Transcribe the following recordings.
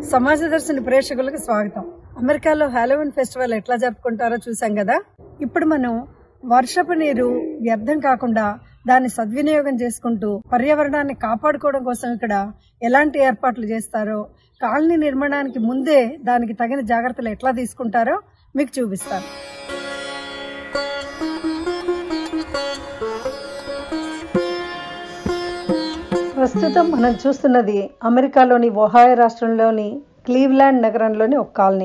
సమాజ దర్శని ప్రేక్షకులకు స్వాగతం అమెరికాలో హాలోవిన్ ఫెస్టివల్ ఎట్లా జరుపుకుంటారో చూసాం కదా ఇప్పుడు మనం వర్షపు నీరు వ్యర్థం కాకుండా దాన్ని సద్వినియోగం చేసుకుంటూ పర్యావరణాన్ని కాపాడుకోవడం కోసం ఇక్కడ ఎలాంటి ఏర్పాట్లు చేస్తారో కాలనీ నిర్మాణానికి ముందే దానికి తగిన జాగ్రత్తలు ఎట్లా తీసుకుంటారో మీకు చూపిస్తాను ప్రస్తుతం మనం చూస్తున్నది అమెరికాలోని ఒహాయో రాష్ట్రంలోని క్లీవ్లాండ్ నగరంలోని ఒక కాలనీ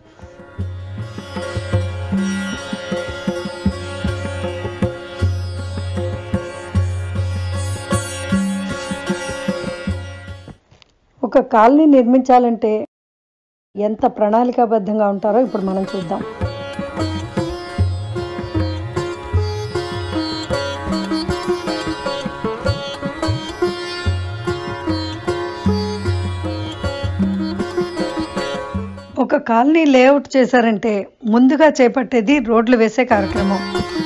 ఒక కాలనీ నిర్మించాలంటే ఎంత ప్రణాళికాబద్ధంగా ఉంటారో ఇప్పుడు మనం చూద్దాం ఒక కాలనీ లేఅవుట్ చేశారంటే ముందుగా చేపట్టేది రోడ్లు వేసే కార్యక్రమం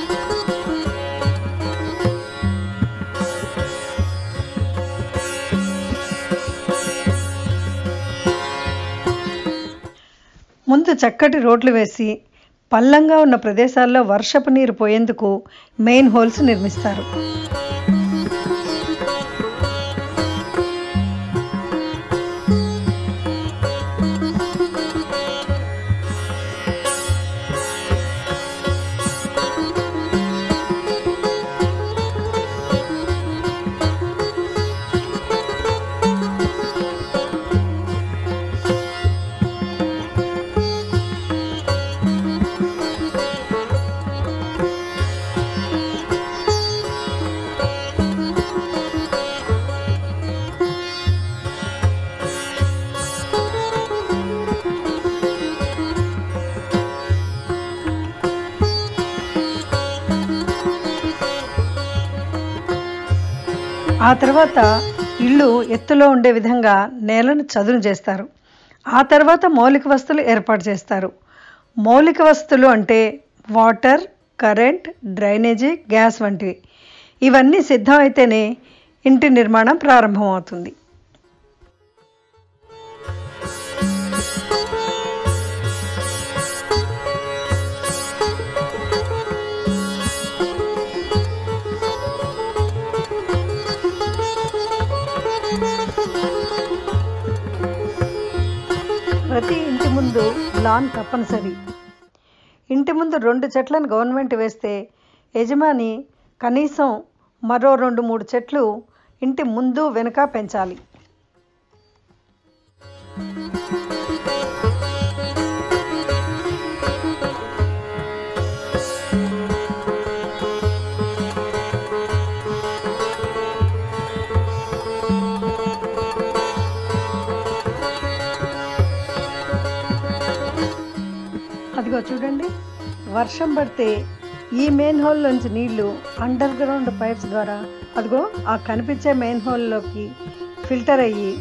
ముందు చక్కటి రోడ్లు వేసి పల్లంగా ఉన్న ప్రదేశాల్లో వర్షపు నీరు పోయేందుకు మెయిన్ హోల్స్ నిర్మిస్తారు ఆ తర్వాత ఇల్లు ఎత్తులో ఉండే విధంగా నేలను చదును చేస్తారు ఆ తర్వాత మౌలిక వస్తువులు ఏర్పాటు చేస్తారు మౌలిక వస్తువులు అంటే వాటర్ కరెంట్ డ్రైనేజీ గ్యాస్ వంటివి ఇవన్నీ సిద్ధమైతేనే ఇంటి నిర్మాణం ప్రారంభమవుతుంది ప్రతి ఇంటి ముందు లాన్ తప్పనిసరి ఇంటి ముందు రెండు చెట్లను గవర్నమెంట్ వేస్తే యజమాని కనీసం మరో రెండు మూడు చెట్లు ఇంటి ముందు వెనుక పెంచాలి అదిగో చూడండి వర్షం పడితే ఈ మెయిన్ హోల్ నుంచి నీళ్లు అండర్ గ్రౌండ్ పైప్స్ ద్వారా అదిగో ఆ కనిపించే మెయిన్ హోల్లోకి ఫిల్టర్ అయ్యి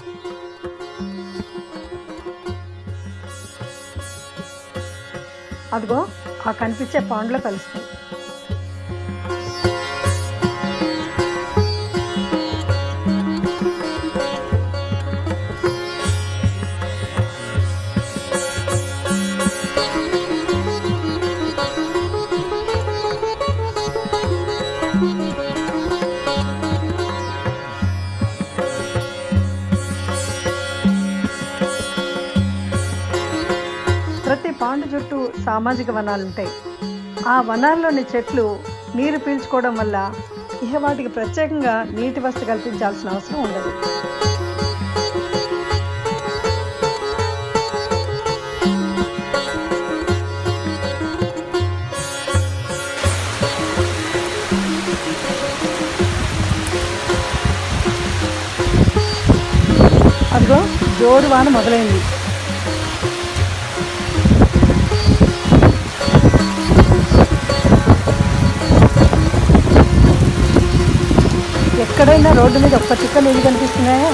అదిగో ఆ కనిపించే పాండ్లో కలుస్తాయి ప్రతి పాండు చుట్టూ సామాజిక వనాలు ఉంటాయి ఆ వనాల్లోని చెట్లు నీరు పీల్చుకోవడం వల్ల ఇక వాటికి ప్రత్యేకంగా నీటి వసతి కల్పించాల్సిన అవసరం ఉండదు అదిగో జోరు వాన మొదలైంది ఎక్కడైనా రోడ్డు మీద ఒక్క చుక్క నీళ్ళు కనిపిస్తున్నాయా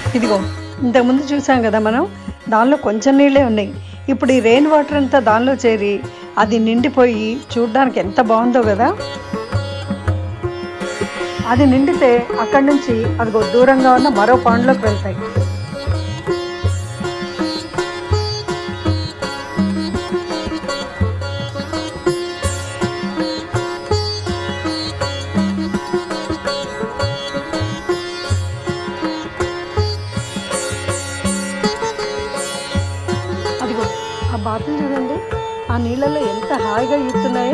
ఇదిగో ఇంతకుముందు చూసాం కదా మనం దానిలో కొంచెం నీళ్ళే ఉన్నాయి ఇప్పుడు ఈ రెయిన్ వాటర్ అంతా దానిలో చేరి అది నిండిపోయి చూడ్డానికి ఎంత బాగుందో కదా అది నిండితే అక్కడి నుంచి అదిగో దూరంగా ఉన్న మరో పాండ్లోకి వెళ్తాయి అదిగో ఆ బాతులు చూడండి ఆ నీళ్ళలో ఎంత హాయిగా ఈతున్నాయో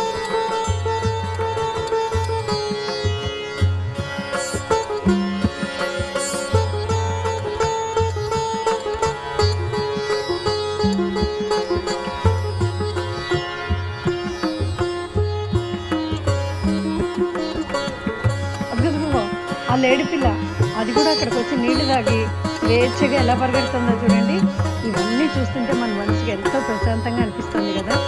అదిగో ఆ లేడి పిల్ల అది కూడా అక్కడికి వచ్చి నీళ్లు తాగి స్వేచ్ఛగా ఎలా పరిగెడుతుందో చూడండి ఇవన్నీ చూస్తుంటే మన మనసుకి ఎంతో ప్రశాంతంగా అనిపిస్తుంది కదా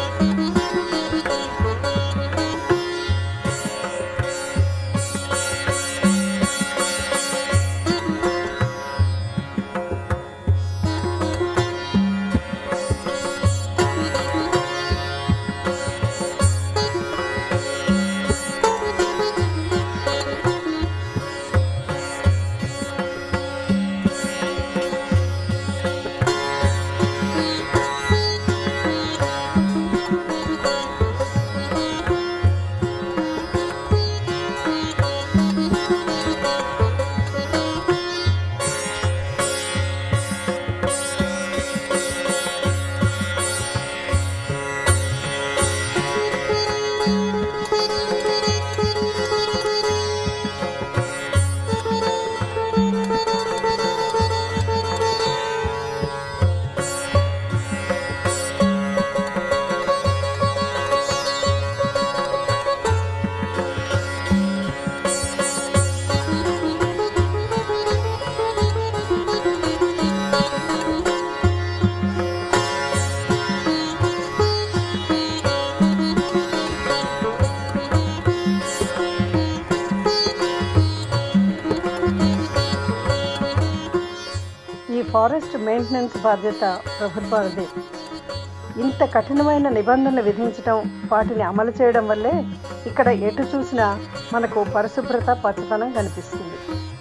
ఈ ఫారెస్ట్ మెయింటెనెన్స్ బాధ్యత ప్రభుత్వాలదే ఇంత కఠినమైన నిబంధనలు విధించడం వాటిని అమలు చేయడం వల్లే ఇక్కడ ఎటు చూసినా మనకు పరిశుభ్రత పచ్చదనం కనిపిస్తుంది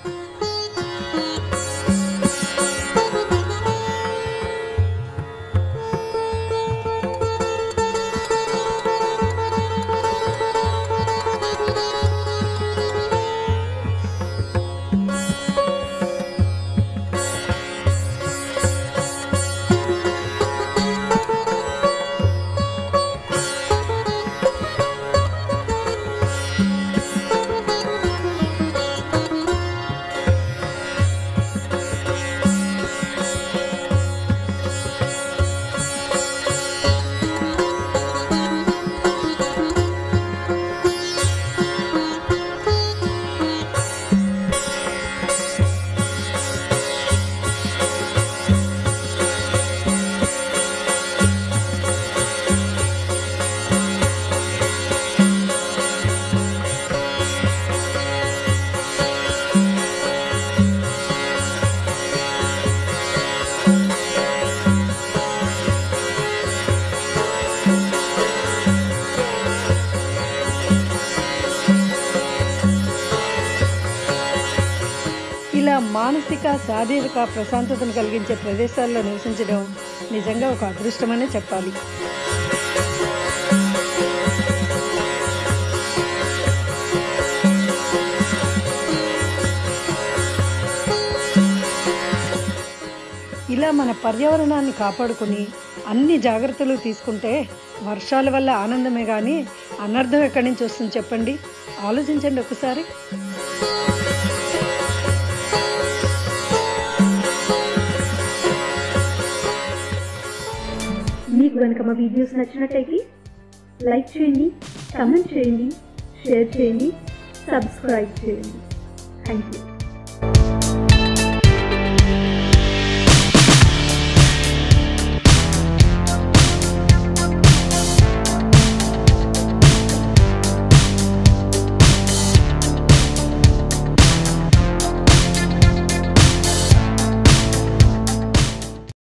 ఇలా మానసిక శారీరక ప్రశాంతతను కలిగించే ప్రదేశాల్లో నివసించడం నిజంగా ఒక అదృష్టమనే చెప్పాలి ఇలా మన పర్యావరణాన్ని కాపాడుకుని అన్ని జాగ్రత్తలు తీసుకుంటే వర్షాల వల్ల ఆనందమే కానీ అనర్థం ఎక్కడి నుంచి వస్తుంది చెప్పండి ఆలోచించండి ఒకసారి మీకు కనుక మా వీడియోస్ నచ్చినట్టయితే లైక్ చేయండి కమెంట్ చేయండి షేర్ చేయండి సబ్స్క్రైబ్ చేయండి థ్యాంక్ యూ